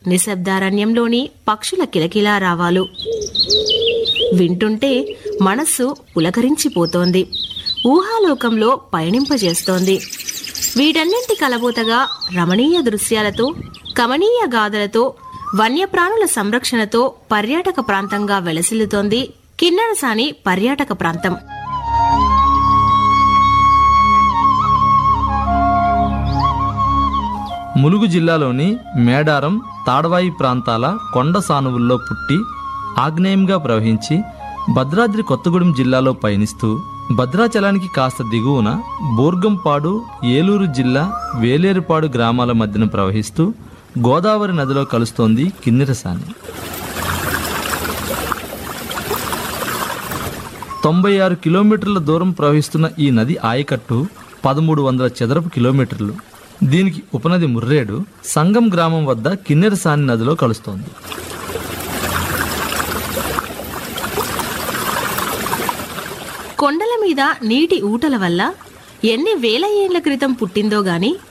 నిశ్శబ్దారణ్యంలోని పక్షుల కిలకిలా రావాలు వింటుంటే మనస్సు పులకరించిపోతోంది ఊహాలోకంలో పయనింపజేస్తోంది వీటన్నింటి కలబోతగా రమణీయ దృశ్యాలతో కమనీయ గాథలతో వన్యప్రాణుల సంరక్షణతో పర్యాటక ప్రాంతంగా వెలసిల్లుతోంది కిన్నెరసాని పర్యాటక ప్రాంతం ములుగు జిల్లాలోని మేడారం తాడవాయి ప్రాంతాల కొండ సానువుల్లో పుట్టి ఆగ్నేయంగా ప్రవహించి భద్రాద్రి కొత్తగూడెం జిల్లాలో పయనిస్తూ భద్రాచలానికి కాస్త దిగువన బోర్గంపాడు ఏలూరు జిల్లా వేలేరుపాడు గ్రామాల మధ్యన ప్రవహిస్తూ గోదావరి నదిలో కలుస్తోంది కిన్నెరసాని తొంభై ఆరు కిలోమీటర్ల దూరం ప్రవహిస్తున్న ఈ నది ఆయకట్టు పదమూడు వందల చదరపు కిలోమీటర్లు దీనికి ఉపనది ముర్రేడు సంగం గ్రామం వద్ద కిన్నెరసాని నదిలో కలుస్తోంది కొండల మీద నీటి ఊటల వల్ల ఎన్ని వేల ఏండ్ల క్రితం పుట్టిందో గాని